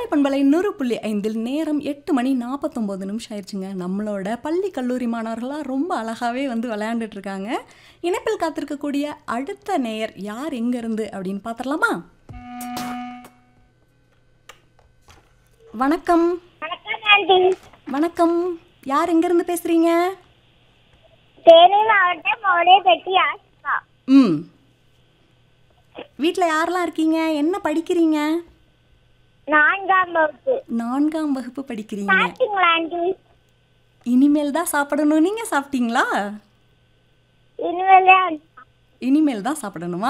கோடை பண்பலை நூறு புள்ளி ஐந்தில் நேரம் எட்டு மணி நாற்பத்தொம்போது நிமிஷம் ஆயிடுச்சுங்க நம்மளோட பள்ளி கல்லூரி மாணவர்களாக ரொம்ப அழகாகவே வந்து விளையாண்டுட்டு இருக்காங்க இணைப்பில் காத்திருக்கக்கூடிய அடுத்த நேயர் யார் எங்கேருந்து அப்படின்னு பார்த்துடலாமா வணக்கம் வணக்கம் ஆண்டி வணக்கம் யார் எங்கேருந்து பேசுகிறீங்க தேனி மாவட்டம் மோடைப்பட்டி ஆசிகா ம் வீட்டில் யாரெல்லாம் இருக்கீங்க என்ன படிக்கிறீங்க நான்காம் வகுப்பு நான்காம் வகுப்பு படிக்கிறீங்க சாப்பிட்டீங்களா ஆண்டி இனிமேல் தான் சாப்பிடணும் நீங்கள் சாப்பிட்டீங்களா இனிமேலே இனிமேல் தான் சாப்பிடணுமா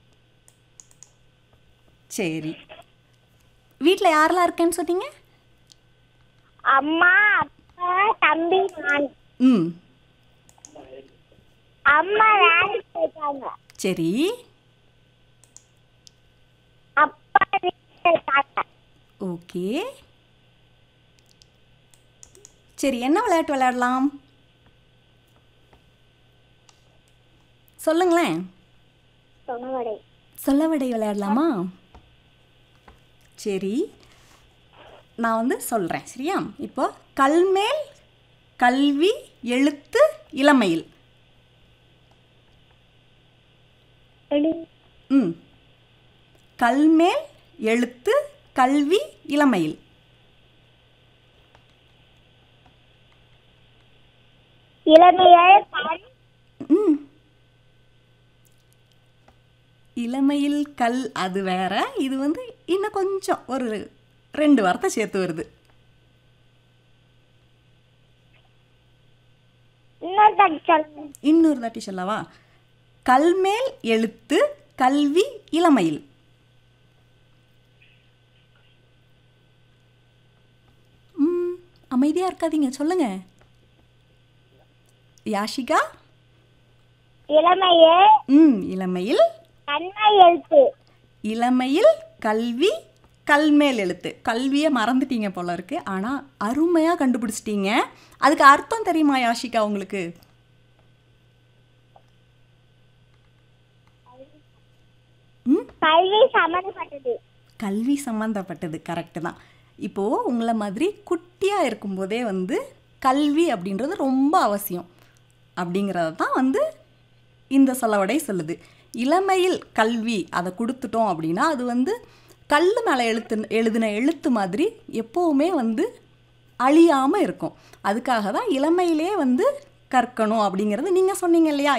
சரி வீட்டில் யாரெல்லாம் இருக்கேன்னு சொன்னீங்க அம்மா அப்பா தம்பி நான் ம் அம்மா வேலைக்கு போயிட்டாங்க சரி அப்பா வீட்டில் இருக்காங்க ஓகே சரி என்ன விளையாட்டு விளையாடலாம் சொல்லுங்களேன் சொன்னவடை சொல்லவடை விளையாடலாமா சரி நான் வந்து சொல்கிறேன் சரியா இப்போ கல்மேல் கல்வி எழுத்து இளமையில் ம் கல்மேல் எழுத்து கல்வி இளமையில் இளமையில் கண் ம் இளமையில் கல் அது வேற இது வந்து இன்னும் கொஞ்சம் ஒரு ரெண்டு வார்த்தை சேர்த்து வருது இன்னொரு தடவை சொல்லுங்க இன்னொரு தாட்டி சொல்லவா கல்மேல் எழுத்து கல்வி இளமையில் ம் அமைதியாக இருக்காதீங்க சொல்லுங்க யாஷிகா இளமையே ம் இளமையில் கண்மை எழுத்து இளமையில் கல்வி கல்மேல் எழுத்து கல்வியை மறந்துட்டீங்க போல இருக்கு ஆனால் அருமையாக கண்டுபிடிச்சிட்டீங்க அதுக்கு அர்த்தம் தெரியுமா யாஷிகா உங்களுக்கு ம் கல்வி சம்மந்தப்பட்டது கல்வி சம்மந்தப்பட்டது கரெக்டு தான் இப்போது உங்களை மாதிரி குட்டியாக இருக்கும்போதே வந்து கல்வி அப்படின்றது ரொம்ப அவசியம் அப்படிங்கிறத தான் வந்து இந்த சொலவடை சொல்லுது இளமையில் கல்வி அதை கொடுத்துட்டோம் அப்படின்னா அது வந்து கல் மேலே எழுத்து எழுதின எழுத்து மாதிரி எப்போவுமே வந்து அழியாமல் இருக்கும் அதுக்காக தான் இளமையிலே வந்து கற்கணும் அப்படிங்கிறது நீங்கள் சொன்னீங்க இல்லையா